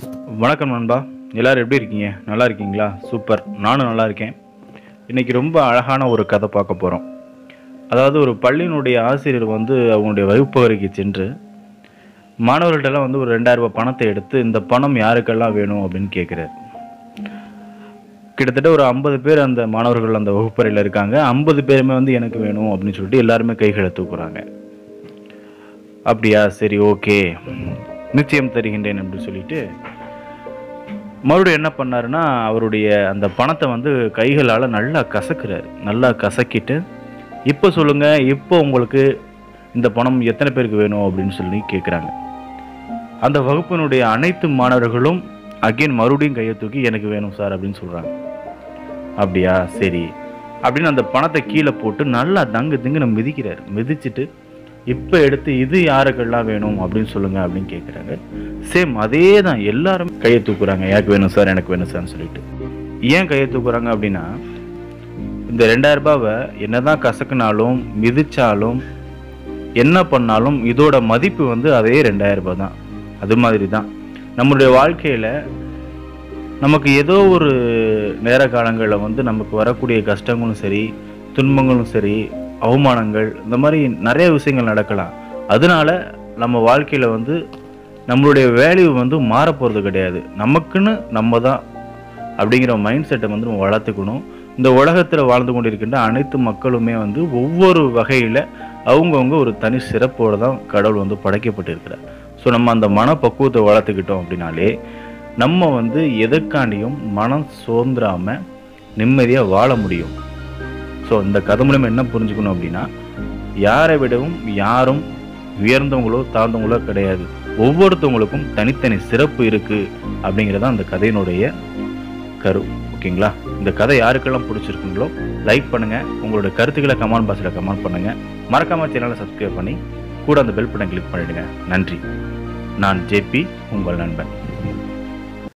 வணக்கம் நண்பா எல்லாரும் எப்படி இருக்கீங்க நல்லா இருக்கீங்களா சூப்பர் நானும் நல்லா இருக்கேன் இன்னைக்கு ரொம்ப அழகான ஒரு கதை பார்க்க போகிறோம் அதாவது ஒரு பள்ளியினுடைய ஆசிரியர் வந்து அவங்களுடைய வகுப்பறைக்கு சென்று மாணவர்கள்ட்டெல்லாம் வந்து ஒரு ரெண்டாயிரம் ரூபாய் பணத்தை எடுத்து இந்த பணம் யாருக்கெல்லாம் வேணும் அப்படின்னு கேட்குறாரு கிட்டத்தட்ட ஒரு ஐம்பது பேர் அந்த மாணவர்கள் அந்த வகுப்பறையில் இருக்காங்க ஐம்பது பேருமே வந்து எனக்கு வேணும் அப்படின்னு சொல்லிட்டு எல்லாருமே கைகளை தூக்குறாங்க அப்படியா சரி ஓகே நிச்சயம் தருகின்றேன் அப்படின்னு சொல்லிட்டு மறுபடியும் என்ன பண்ணாருன்னா அவருடைய அந்த பணத்தை வந்து கைகளால் நல்லா கசக்குறாரு நல்லா கசக்கிட்டு இப்போ சொல்லுங்க இப்போ உங்களுக்கு இந்த பணம் எத்தனை பேருக்கு வேணும் அப்படின்னு சொல்லி கேட்குறாங்க அந்த வகுப்பினுடைய அனைத்து மாணவர்களும் அகைன் மறுபடியும் கையை தூக்கி எனக்கு வேணும் சார் அப்படின்னு சொல்கிறாங்க அப்படியா சரி அப்படின்னு அந்த பணத்தை கீழே போட்டு நல்லா தங்கு திங்குன்னு மிதிக்கிறாரு மிதிச்சிட்டு இப்போ எடுத்து இது யாருக்கெல்லாம் வேணும் அப்படின்னு சொல்லுங்க அப்படின்னு கேட்குறாங்க சேம் அதே தான் எல்லாரும் கையை தூக்குறாங்க எனக்கு வேணும் சார் எனக்கு வேணும் சார்னு சொல்லிட்டு ஏன் கையை தூக்குறாங்க அப்படின்னா இந்த ரெண்டாயிரம் ரூபாவை என்னதான் கசக்குனாலும் மிதிச்சாலும் என்ன பண்ணாலும் இதோட மதிப்பு வந்து அதே ரெண்டாயிரம் ரூபாய் தான் அது மாதிரி தான் நம்மளுடைய வாழ்க்கையில் நமக்கு ஏதோ ஒரு நேர காலங்களில் வந்து நமக்கு வரக்கூடிய கஷ்டங்களும் சரி துன்பங்களும் சரி அவமானங்கள் இந்த மாதிரி நிறைய விஷயங்கள் நடக்கலாம் அதனால நம்ம வாழ்க்கையில் வந்து நம்மளுடைய வேல்யூ வந்து மாறப்போகிறது கிடையாது நமக்குன்னு நம்ம தான் அப்படிங்கிற மைண்ட் செட்டை வந்து நம்ம வளர்த்துக்கணும் இந்த உலகத்தில் வாழ்ந்து கொண்டிருக்கின்ற அனைத்து மக்களுமே வந்து ஒவ்வொரு வகையில் அவங்கவுங்க ஒரு தனி சிறப்போடு தான் கடவுள் வந்து படைக்கப்பட்டிருக்கிறார் ஸோ நம்ம அந்த மனப்பக்குவத்தை வளர்த்துக்கிட்டோம் அப்படின்னாலே நம்ம வந்து எதற்காண்டியும் மனம் சோர்ந்துராம நிம்மதியாக வாழ முடியும் ஸோ இந்த கதை மூலம் என்ன புரிஞ்சுக்கணும் அப்படின்னா யாரை விடவும் யாரும் உயர்ந்தவங்களோ தாழ்ந்தவங்களோ கிடையாது ஒவ்வொருத்தவங்களுக்கும் தனித்தனி சிறப்பு இருக்கு அப்படிங்கிறத அந்த கதையினுடைய கரு ஓகேங்களா இந்த கதை யாருக்கெல்லாம் பிடிச்சிருக்குங்களோ லைக் பண்ணுங்க உங்களோட கருத்துக்களை கமெண்ட் பாக்ஸில் கமெண்ட் பண்ணுங்க மறக்காம சேனலை சப்ஸ்கிரைப் பண்ணி கூட அந்த பெல் பட்டன் கிளிக் பண்ணிடுங்க நன்றி நான் ஜேபி உங்கள் நண்பன்